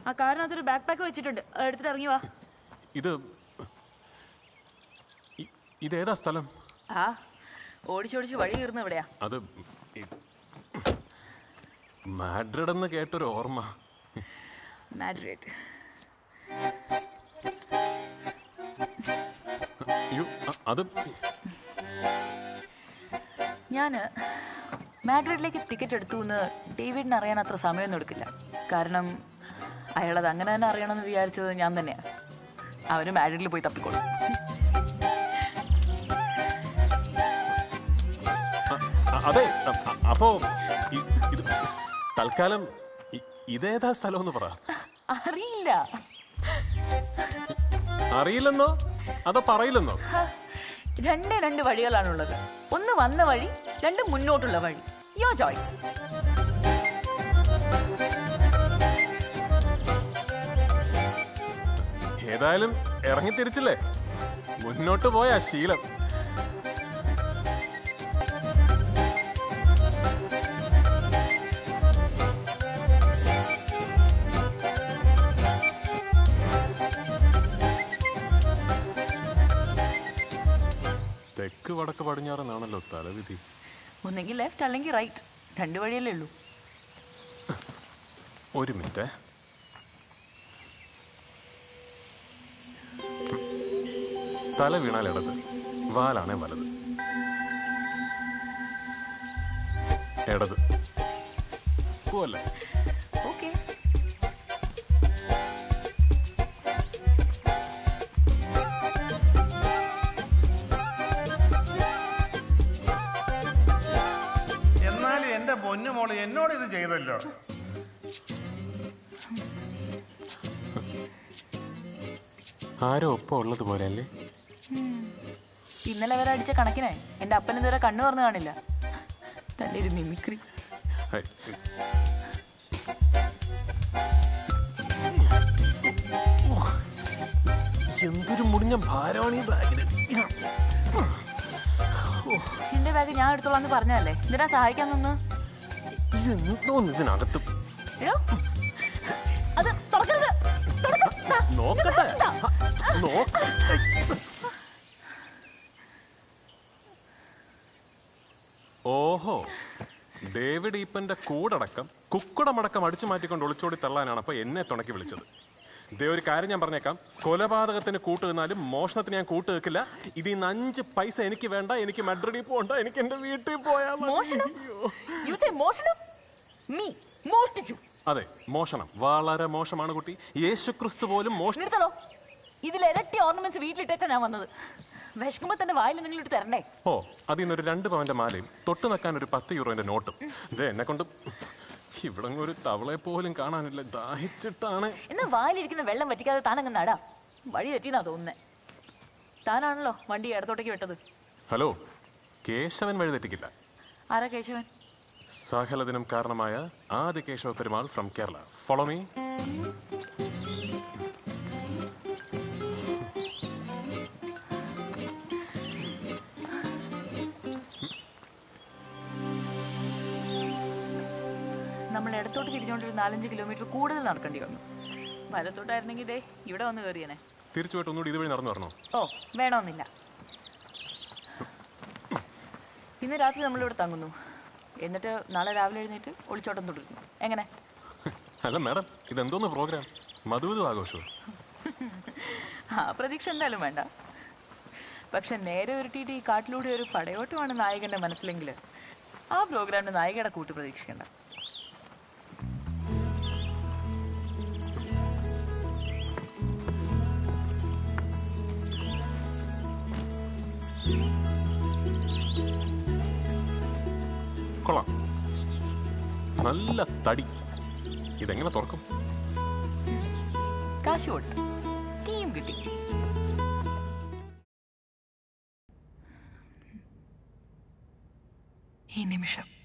ആ കാറിനകത്തൊരു back pack വെച്ചിട്ടുണ്ട് അത് എടുത്തിട്ട് ഇറങ്ങി വാ ഇത് ഇ- ഇതേതാ സ്ഥലം ആ ഓടിച്ചോടിച്ച് വഴി കീറുന്ന ഇവിടെയാ അത് ഈ- മാഡ്രിഡ് എന്ന് കേട്ടൊരു ഓർമ്മ മാഡ്രിഡ് അയ്യോ അ- അത് ഞാൻ മാഡ്രിഡിലേക്ക് ടിക്കറ്റ് എടുത്തു എന്ന് ഡേവിഡിന് അറിയാൻ അത്ര സമയമൊന്നും എടുക്കില്ല കാരണം അയാളത് അങ്ങനെ തന്നെ അറിയണമെന്ന് വിചാരിച്ചത് ഞാൻ തന്നെയാണ് അവന് മാഡ്രിഡിൽ പോയി തപ്പിക്കോളും അ- അ- അതെ അ- അ- അപ്പോ ഇ- ഇത് തൽക്കാലം ഇ- ഇതേതാ സ്ഥലം എന്ന് പറ അറിയില്ല അറിയില്ലെന്നോ അതോ പറയില്ലെന്നോ ഹ, രണ്ടേ രണ്ട് വഴികളാണുള്ളത് ഒന്ന് വന്ന വഴി രണ്ട് മുന്നോട്ടുള്ള വഴി യോ ചോയ്സ് ഏതായാലും ഇറങ്ങി തിരിച്ചില്ലേ മുന്നോട്ട് പോയ ശീലം തെക്ക് വടക്ക് പടിഞ്ഞാറെന്നാണല്ലോ തലവിധി ഒന്നെങ്കിൽ ലെഫ്റ്റ് അല്ലെങ്കിൽ റൈറ്റ് രണ്ട് വഴിയല്ലേ ഉള്ളൂ ഒരു മിനിറ്റ് തല വീണാൽ ഇടത് വാലാണേ വലത് ഇടത് പോവല്ലേ ഓക്കെ എന്നാലും എന്റെ പൊന്നുമോള് എന്നോട് ഇത് ചെയ്തല്ലോ ആരോ ഒപ്പം ഉള്ളത് പോലെ അല്ലേ ഇന്നലെ വരെ അടിച്ച കണക്കിനെ എൻ്റെ അപ്പൻ ഇതുവരെ കണ്ണു തുറന്നു കാണില്ല തൻ്റെ ഒരു മിമിക്രി ഹൈ. എന്തൊരു മുടിഞ്ഞ ഭാരമാണ് ഈ ബാഗിന് എൻ്റെ ബാഗ് ഞാൻ എടുത്തോളാം എന്ന് പറഞ്ഞതല്ലേ എന്തിനാ സഹായിക്കാൻ നിന്ന് ഇത് എന്തോന്ന് ഇതിനകത്ത് എടോ, അത് തുറക്കരുത് തുറക്ക്. ദാ, നോക്കട്ടെ ദാ. നോക്ക ഓഹോ ഡേവിഡ് ഈപ്പന്റെ കൂടടക്കം കുക്കുടമടക്കം അടിച്ചു മാറ്റിക്കൊണ്ട് ഒളിച്ചോടി തള്ളാനാണ് അപ്പൊ എന്നെ തുണക്കി വിളിച്ചത് ദേ ഒരു കാര്യം ഞാൻ പറഞ്ഞേക്കാം കൊലപാതകത്തിന് കൂട്ട് നിന്നാലും മോഷണത്തിന് ഞാൻ കൂട്ട് വെക്കില്ല ഇതിൽ നിന്ന് അഞ്ച് പൈസ എനിക്ക് വേണ്ട എനിക്ക് മഡ്രിഡിൽ പോകണ്ട എനിക്ക് എന്റെ വീട്ടിൽ പോയാൽ മതി. മോഷണം അയ്യോ. യു സേ മോഷണം മീ മോഷ്ടിച്ചു അതെ മോഷണം വളരെ മോശമാണ് കുട്ടി യേശുക്രിസ്തു പോലും മോഷണം നിർത്തണോ ഇതിൽ ഇരട്ടി ഓർണമെന്റ്സ് വീട്ടിലിട്ടാ ഞാൻ വന്നത് വിശക്കുമ്പോ തന്നെ വായിൽ എന്തെങ്കിലും ഇട്ട് തരണ്ടേ ഓ അതിൽ നിന്നൊരു രണ്ട് പവന്റെ മാലയും തൊട്ട് നിൽക്കാൻ ഒരു പത്ത് യൂറോന്റെ നോട്ടും ഇത് എന്നെ കൊണ്ട് ഇവിടെ ഒരു തവളയെ പോലും കാണാനില്ല ദാഹിച്ചിട്ടാണ് എന്നാ വായിലിരിക്കുന്ന വെള്ളം വറ്റിക്കാതെ താനങ്ങ് നടാ വഴി തെറ്റിന്നാ തോന്നുന്നേ താനാണല്ലോ വണ്ടി ഇടത്തോട്ടേക്ക് വിട്ടത് ഹലോ കേശവൻ വഴി തെറ്റിക്കില്ല ആരാ കേശവൻ സകലതിനും കാരണമായ ആദ്യ Keshava Perumal from Kerala follow me നമ്മൾ ഇടത്തോട്ട് തിരിഞ്ഞുകൊണ്ട് ഒരു നാലഞ്ച് കിലോമീറ്റർ കൂടുതൽ നടക്കേണ്ടി വന്നു വലത്തോട്ടായിരുന്നെങ്കിൽ ഇതേ ഇവിടെ വന്ന് കയറിയനെ തിരിച്ചു പോയിട്ട് ഒന്നുകൂടി ഇതുവഴി നടന്നു വരണോ ഓ വേണമെന്നില്ല ഇന്ന് രാത്രി നമ്മളിവിടെ തങ്ങുന്നു എന്നിട്ട് നാളെ രാവിലെ എഴുന്നേറ്റ് ഒളിച്ചോട്ടം തുടരുന്നു എങ്ങനെ അല്ല മാഡം ഇതെന്തോന്ന് പ്രോഗ്രാം മധുവിധു ആഘോഷവും ആ പ്രതീക്ഷ എന്തായാലും വേണ്ട പക്ഷെ നേരെ ഉരുട്ടിയിട്ട് ഈ കാട്ടിലൂടെ ഒരു പടയോട്ടമാണ് നായകന്റെ മനസ്സിലെങ്കിൽ ആ പ്രോഗ്രാമിന് നായികയുടെ കൂട്ട് പ്രതീക്ഷിക്കേണ്ട കൊള്ളാം നല്ല തടി ഇതെങ്ങനെ തുറക്കും കാശ് കൊടുത്ത് തീയും കിട്ടി ഈ നിമിഷം